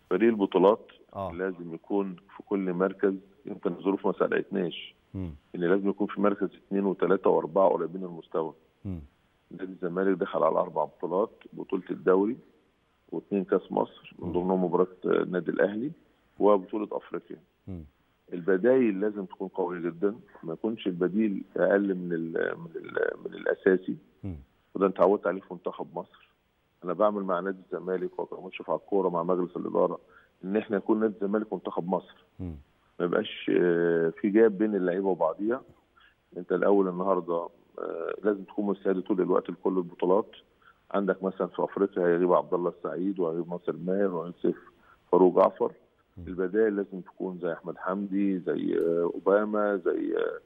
فريق البطولات اه لازم يكون في كل مركز يمكن الظروف ما ساعدتناش مم. ان لازم يكون في مركز اثنين وثلاثه واربعه قريبين من المستوى مم. نادي الزمالك دخل على اربع بطولات بطوله الدوري واثنين كاس مصر من ضمنهم مباراه النادي الاهلي وبطوله افريقيا مم. البدايل لازم تكون قويه جدا ما يكونش البديل اقل من ال من ال من الاساسي مم. وده انت اتعودت عليه في منتخب مصر انا بعمل مع نادي الزمالك وبشوف على الكوره مع مجلس الاداره ان احنا يكون نادي الزمالك منتخب مصر مم. ما يبقاش آه، في جاب بين اللعيبه وبعضيها انت الاول النهارده آه، لازم تكون مستعد طول الوقت لكل البطولات عندك مثلا في افريقيا هيغيب عبد الله السعيد وهيغيب ناصر ماهر وهيغيب سيف فاروق جعفر البدائل لازم تكون زي احمد حمدي زي آه، اوباما زي آه،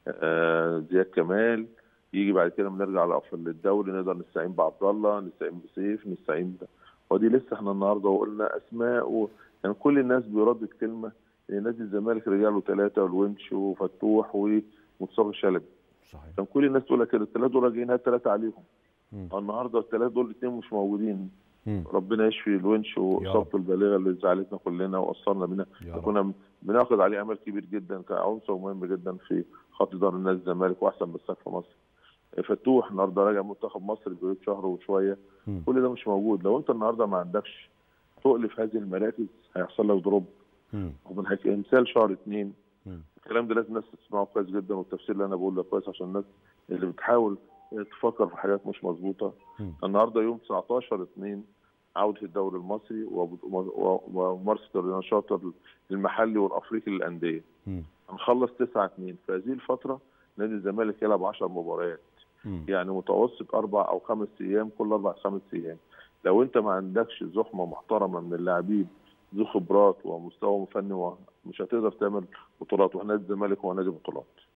آه، زياد كمال يجي بعد كده بنرجع لأف- للدوري نقدر نستعين بعبد الله نستعين بسيف نستعين ب... ودي لسه احنا النهارده وقلنا اسماء و... يعني كل الناس بيردد كلمه ان نادي الزمالك رجاله ثلاثه والونش وفتوح ومصطفى شلبي صحيح كان كل الناس تقول لك كده الثلاثه دول راجعين هات ثلاثه عليهم مم. النهارده الثلاثه دول الاثنين مش موجودين مم. ربنا يشفي الونش واصابته البالغه اللي زعلتنا كلنا واثرنا بينا يا رب كنا بناخد عليه امل كبير جدا كعنصر مهم جدا في خط ظهر النادي الزمالك واحسن مساك في مصر فتوح النهارده راجع منتخب مصر بقيت شهر وشويه مم. كل ده مش موجود لو انت النهارده ما عندكش تقل في هذه المراكز هيحصل لك دروب مم. ومن هيك مثال شهر اثنين مم. الكلام ده لازم الناس تسمعه كويس جدا والتفسير اللي انا بقوله ده كويس عشان الناس اللي بتحاول تفكر في حاجات مش مظبوطه مم. النهارده يوم 19 2 عوده الدوري المصري وب- و- وممارسه النشاط المحلي والافريقي للانديه مم. هنخلص 9 2 في هذه الفتره نادي الزمالك يلعب 10 مباريات مم. يعني متوسط اربع او خمس ايام كل اربع خمس ايام لو انت ما عندكش زخمه محترمه من اللاعبين ذو خبرات ومستوى فني مش هتقدر تعمل بطولات ونادي الزمالك هو نادي بطولات